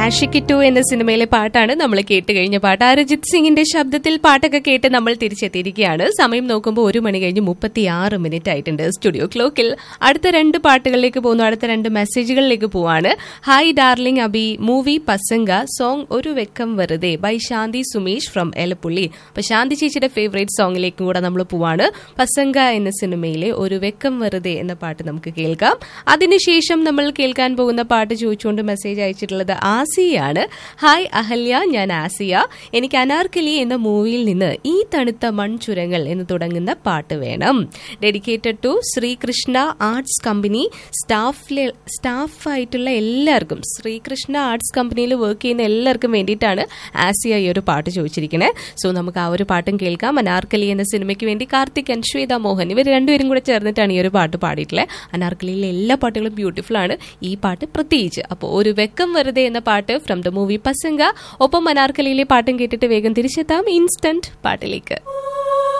Ashik to എന്ന സിനിമയിലെ പാട്ടാണ് നമ്മൾ കേട്ട് കഴിഞ്ഞ പാട്ട് അരിജിത് സിംഗിന്റെ ശബ്ദത്തിൽ പാട്ടൊക്കെ കേട്ട് നമ്മൾ തിരിച്ചെത്തിയിരിക്കുകയാണ് സമയം നോക്കുമ്പോൾ ഒരു മണി കഴിഞ്ഞ് മുപ്പത്തി ആറ് മിനിറ്റ് ആയിട്ടുണ്ട് സ്റ്റുഡിയോ ക്ലോക്കിൽ അടുത്ത രണ്ട് പാട്ടുകളിലേക്ക് പോകുന്നു അടുത്ത രണ്ട് മെസ്സേജുകളിലേക്ക് പോവാണ് hi darling Abhi movie Pasanga song ഒരു വെക്കം വെറുതെ ബൈ ശാന്തി സുമേഷ് ഫ്രം എലപ്പുള്ളി അപ്പൊ ശാന്തി ചേച്ചിയുടെ ഫേവറേറ്റ് സോങ്ങിലേക്കും കൂടെ നമ്മൾ പോവാണ് പസംഗ എന്ന സിനിമയിലെ ഒരു വെക്കം വെറുതെ എന്ന പാട്ട് നമുക്ക് കേൾക്കാം അതിനുശേഷം നമ്മൾ കേൾക്കാൻ പോകുന്ന പാട്ട് ചോദിച്ചുകൊണ്ട് മെസ്സേജ് അയച്ചിട്ടുള്ളത് ആസിയാണ് ഹായ് അഹല്യ ഞാൻ ആസിയ എനിക്ക് അനാർക്കലി എന്ന മൂവിയിൽ നിന്ന് ഈ തണുത്ത മൺചുരങ്ങൾ എന്ന് തുടങ്ങുന്ന പാട്ട് വേണം dedicated to Sreekrishna arts company staff സ്റ്റാഫായിട്ടുള്ള എല്ലാവർക്കും ശ്രീകൃഷ്ണ ആർട്സ് കമ്പനിയിൽ വർക്ക് ചെയ്യുന്ന എല്ലാവർക്കും വേണ്ടിയിട്ടാണ് ആസിയ ഈ ഒരു പാട്ട് ചോദിച്ചിരിക്കുന്നത് സോ നമുക്ക് ആ ഒരു പാട്ടും കേൾക്കാം അനാർക്കലി എന്ന സിനിമയ്ക്ക് വേണ്ടി കാർത്തിക് ആൻഡ് ശ്വേത മോഹൻ ഇവർ രണ്ടുപേരും കൂടെ ചേർന്നിട്ടാണ് ഈ ഒരു പാട്ട് പാടിയിട്ടുള്ളത് അനാർക്കലിയിലെ എല്ലാ പാട്ടുകളും ബ്യൂട്ടിഫുൾ ആണ് ഈ പാട്ട് പ്രത്യേകിച്ച് അപ്പോൾ ഒരു വെക്കം വെറുതെ എന്ന പാട്ട് ഫ്രം ദ മൂവി പസംഗ ഒപ്പം അനാർക്കലിയിലെ പാട്ടും കേട്ടിട്ട് വേഗം തിരിച്ചെത്താം ഇൻസ്റ്റന്റ് പാട്ടിലേക്ക്